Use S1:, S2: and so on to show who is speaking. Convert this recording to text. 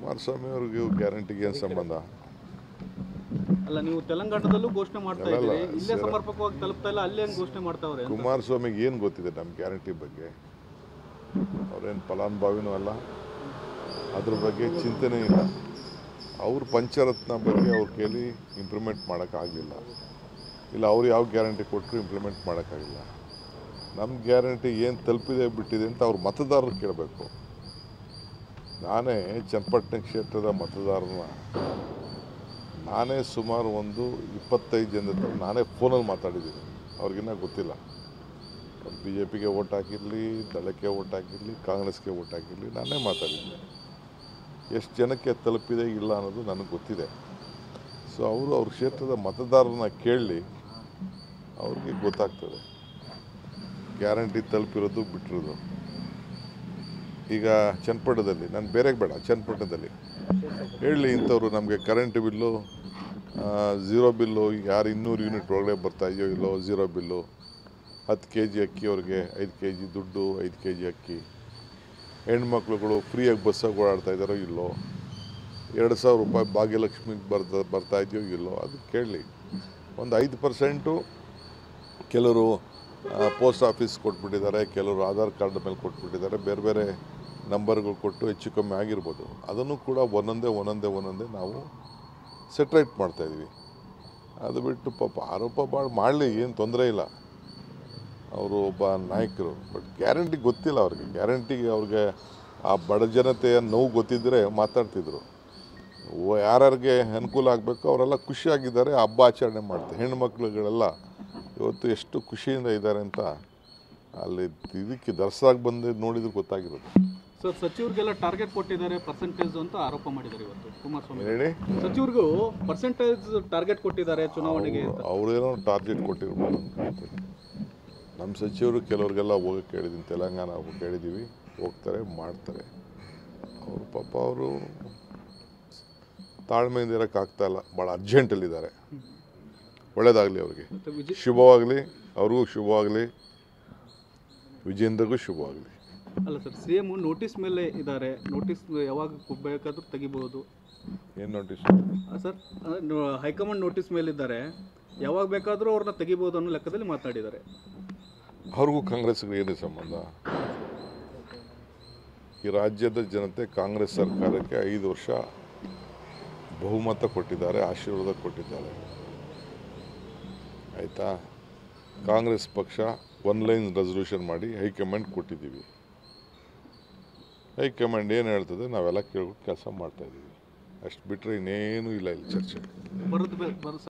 S1: ಕುಮಾರಸ್ವಾಮಿ ಅವ್ರಿಗೂ ಗ್ಯಾರಂಟಿಗೆ ಏನು ಸಂಬಂಧ
S2: ಅಲ್ಲ ನೀವು ತೆಲಂಗಾಣದಲ್ಲೂ ಘೋಷಣೆ ಮಾಡ್ತಾ
S1: ಅಲ್ಲ,
S2: ಇದ್ದೀರಿ
S1: ಅಲ್ಲ,
S2: ಇಲ್ಲೇ
S1: ಸರ್.
S2: ಸಮರ್ಪಕವಾಗಿ ತಲುಪ್ತಾ ಇಲ್ಲ ಅಲ್ಲೇ ಹೆಂಗ್ ಘೋಷಣೆ ಮಾಡ್ತಾವ್ರೆ ಅಂತ.
S1: ಕುಮಾರಸ್ವಾಮಿಗೆ ಏನು ಗೊತ್ತಿದೆ ನಮ್ಮ ಗ್ಯಾರಂಟಿ ಬಗ್ಗೆ ಅವ್ರೇನು ಫಲಾನುಭವಿನೂ ಅಲ್ಲ ಅದ್ರ ಬಗ್ಗೆ ಚಿಂತನೆ ಇಲ್ಲ ಅವ್ರ ಪಂಚರತ್ನ ಬಗ್ಗೆ ಅವ್ರ ಕೈಲಿ ಇಂಪ್ಲಿಮೆಂಟ್ ಮಾಡೋಕ್ಕಾಗಲಿಲ್ಲ ಇಲ್ಲ ಅವ್ರು ಯಾವ ಗ್ಯಾರಂಟಿ ಕೊಟ್ಟರು ಇಂಪ್ಲಿಮೆಂಟ್ ಮಾಡೋಕ್ಕಾಗಿಲ್ಲ ನಮ್ಮ ಗ್ಯಾರಂಟಿ ಏನು ತಲುಪಿದೆ ಬಿಟ್ಟಿದೆ ಅಂತ ಅವ್ರ ಮತದಾರರು ಕೇಳಬೇಕು ನಾನೇ ಚನ್ನಪಟ್ಟಣ ಕ್ಷೇತ್ರದ ಮತದಾರನ ನಾನೇ ಸುಮಾರು ಒಂದು ಇಪ್ಪತ್ತೈದು ಜನದ ಹತ್ರ ನಾನೇ ಫೋನಲ್ಲಿ ಮಾತಾಡಿದ್ದೀನಿ ಅವ್ರಿಗಿನ್ನ ಗೊತ್ತಿಲ್ಲ ಬಿ ಜೆ ಪಿಗೆ ಓಟ್ ಹಾಕಿರಲಿ ದಳಕ್ಕೆ ಓಟ್ ಹಾಕಿರಲಿ ಕಾಂಗ್ರೆಸ್ಗೆ ಓಟ್ ಹಾಕಿರಲಿ ನಾನೇ ಮಾತಾಡಿದ್ದೀನಿ ಎಷ್ಟು ಜನಕ್ಕೆ ತಲುಪಿದೆ ಇಲ್ಲ ಅನ್ನೋದು ನನಗೆ ಗೊತ್ತಿದೆ ಸೊ ಅವರು ಅವ್ರ ಕ್ಷೇತ್ರದ ಮತದಾರರನ್ನ ಕೇಳಲಿ ಅವ್ರಿಗೆ ಗೊತ್ತಾಗ್ತದೆ ಗ್ಯಾರಂಟಿ ತಲುಪಿರೋದು ಬಿಟ್ಟಿರೋದು ಈಗ ಚನ್ನಪಟ್ಟಣದಲ್ಲಿ ನಾನು ಬೇರೆ ಬೇಡ ಚನ್ನಪಟ್ಟಣದಲ್ಲಿ ಹೇಳಲಿ ಇಂಥವ್ರು ನಮಗೆ ಕರೆಂಟ್ ಬಿಲ್ಲು ಝೀರೋ ಬಿಲ್ಲು ಯಾರು ಇನ್ನೂರು ಯೂನಿಟ್ ಒಳಗಡೆ ಬರ್ತಾ ಇದೆಯೋ ಇಲ್ಲೋ ಝೀರೋ ಬಿಲ್ಲು ಹತ್ತು ಕೆ ಜಿ ಅಕ್ಕಿ ಅವ್ರಿಗೆ ಐದು ಕೆ ಜಿ ದುಡ್ಡು ಐದು ಕೆ ಜಿ ಅಕ್ಕಿ ಹೆಣ್ಮಕ್ಳುಗಳು ಫ್ರೀಯಾಗಿ ಬಸ್ಸಾಗಿ ಓಡಾಡ್ತಾ ಇದ್ದಾರೋ ಇಲ್ಲೋ ಎರಡು ಸಾವಿರ ರೂಪಾಯಿ ಭಾಗ್ಯಲಕ್ಷ್ಮಿಗೆ ಬರ್ತಾ ಬರ್ತಾ ಇದೆಯೋ ಇಲ್ಲೋ ಅದು ಕೇಳಲಿ ಒಂದು ಐದು ಪರ್ಸೆಂಟು ಕೆಲವರು ಪೋಸ್ಟ್ ಆಫೀಸ್ ಕೊಟ್ಬಿಟ್ಟಿದ್ದಾರೆ ಕೆಲವರು ಆಧಾರ್ ಕಾರ್ಡ್ ಮೇಲೆ ಕೊಟ್ಬಿಟ್ಟಿದ್ದಾರೆ ಬೇರೆ ಬೇರೆ ನಂಬರ್ಗಳು ಕೊಟ್ಟು ಹೆಚ್ಚು ಕಮ್ಮಿ ಆಗಿರ್ಬೋದು ಅದನ್ನು ಕೂಡ ಒಂದೊಂದೇ ಒಂದೊಂದೇ ಒಂದೊಂದೇ ನಾವು ಸೆಟ್ರೇಟ್ ಮಾಡ್ತಾಯಿದ್ವಿ ಅದು ಬಿಟ್ಟು ಪಾಪ ಆರೋಪ ಭಾಳ ಮಾಡಲಿ ಏನು ತೊಂದರೆ ಇಲ್ಲ ಅವರು ಒಬ್ಬ ನಾಯಕರು ಬಟ್ ಗ್ಯಾರಂಟಿ ಗೊತ್ತಿಲ್ಲ ಅವ್ರಿಗೆ ಗ್ಯಾರಂಟಿಗೆ ಅವ್ರಿಗೆ ಆ ಬಡ ಜನತೆಯ ನೋವು ಗೊತ್ತಿದ್ದರೆ ಮಾತಾಡ್ತಿದ್ರು ಓ- ಯಾರ್ಯಾರಿಗೆ ಅನುಕೂಲ ಆಗಬೇಕು ಅವರೆಲ್ಲ ಖುಷಿಯಾಗಿದ್ದಾರೆ ಹಬ್ಬ ಆಚರಣೆ ಮಾಡ್ತಾರೆ ಹೆಣ್ಮಕ್ಳುಗಳೆಲ್ಲ ಇವತ್ತು ಎಷ್ಟು ಖುಷಿಯಿಂದ ಇದ್ದಾರೆ ಅಂತ ಅಲ್ಲಿ ಇದಕ್ಕೆ ದರ್ಸಾಗಿ ಬಂದು ನೋಡಿದ್ರೆ ಗೊತ್ತಾಗಿರೋದು
S2: ಸರ್ ಸಚಿವರಿಗೆಲ್ಲ ಟಾರ್ಗೆಟ್ ಕೊಟ್ಟಿದ್ದಾರೆ ಪರ್ಸೆಂಟೇಜ್ ಅಂತ ಆರೋಪ ಮಾಡಿದ್ದಾರೆ ಇವತ್ತು ಕುಮಾರಸ್ವಾಮಿ
S1: ಹೇಳಿ
S2: ಸಚಿವರಿಗೂ ಪರ್ಸೆಂಟೇಜ್ ಟಾರ್ಗೆಟ್ ಕೊಟ್ಟಿದ್ದಾರೆ ಚುನಾವಣೆಗೆ ಅಂತ
S1: ಅವರೇನೋ ಟಾರ್ಗೆಟ್ ಕೊಟ್ಟಿರ್ಬೋದು ಅಂತ ಕಾಣ್ತದೆ ನಮ್ಮ ಸಚಿವರು ಕೆಲವ್ರಿಗೆಲ್ಲ ಹೋಗಕ್ಕೆ ಕೇಳಿದ್ದೀನಿ ತೆಲಂಗಾಣ ಹೋಗಿ ಕೇಳಿದ್ದೀವಿ ಹೋಗ್ತಾರೆ ಮಾಡ್ತಾರೆ ಅವರು ಪಾಪ ಅವರು ತಾಳ್ಮೆಯಿಂದ ಇರೋಕ್ಕಾಗ್ತಾ ಇಲ್ಲ ಭಾಳ ಅರ್ಜೆಂಟಲ್ಲಿದ್ದಾರೆ ಒಳ್ಳೇದಾಗಲಿ ಅವ್ರಿಗೆ
S2: ಮತ್ತೆ ವಿಜಯ್
S1: ಶುಭವಾಗಲಿ ಅವ್ರಿಗೂ ಶುಭವಾಗಲಿ ವಿಜೇಂದ್ರಗೂ ಶುಭವಾಗಲಿ
S2: ಅಲ್ಲ ಸರ್ ಸಿ ಎಮ್ ನೋಟಿಸ್ ಮೇಲೆ ಇದ್ದಾರೆ ನೋಟಿಸ್ ಯಾವಾಗ ಬೇಕಾದ್ರೂ ತೆಗಿಬಹುದು
S1: ಏನು ನೋಟಿಸ್
S2: ಆ, ಸರ್ ಆ, ನೋ- ಹೈಕಮಾಂಡ್ ನೋಟಿಸ್ ಮೇಲಿದ್ದಾರೆ ಯಾವಾಗ ಬೇಕಾದರೂ ಅವ್ರನ್ನ ತೆಗಿಬಹುದು ಅನ್ನೋ ಲೆಕ್ಕದಲ್ಲಿ ಮಾತನಾಡಿದ್ದಾರೆ
S1: ಅವ್ರಿಗೂ ಕಾಂಗ್ರೆಸ್ಗೆ ಏನು ಸಂಬಂಧ ಈ ರಾಜ್ಯದ ಜನತೆ ಕಾಂಗ್ರೆಸ್ ಸರ್ಕಾರಕ್ಕೆ ಐದು ವರ್ಷ ಬಹುಮತ ಕೊಟ್ಟಿದ್ದಾರೆ ಆಶೀರ್ವಾದ ಕೊಟ್ಟಿದ್ದಾರೆ ಆಯಿತಾ ಕಾಂಗ್ರೆಸ್ ಪಕ್ಷ ಒನ್ ಲೈನ್ ರೆಸಲ್ಯೂಷನ್ ಮಾಡಿ ಹೈಕಮಾಂಡ್ ಕೊಟ್ಟಿದ್ದೀವಿ ಹೈಕಮಾಂಡ್ ಏನು ಹೇಳ್ತದೆ ನಾವೆಲ್ಲ ಕೇಳ್ಬಿಟ್ಟು ಕೆಲಸ ಮಾಡ್ತಾಯಿದ್ದೀವಿ ಅಷ್ಟು ಬಿಟ್ಟರೆ ಇನ್ನೇನೂ ಇಲ್ಲ ಇಲ್ಲಿ ಚರ್ಚೆ
S2: ಬರೋದು ಬೇ- ಬರೋ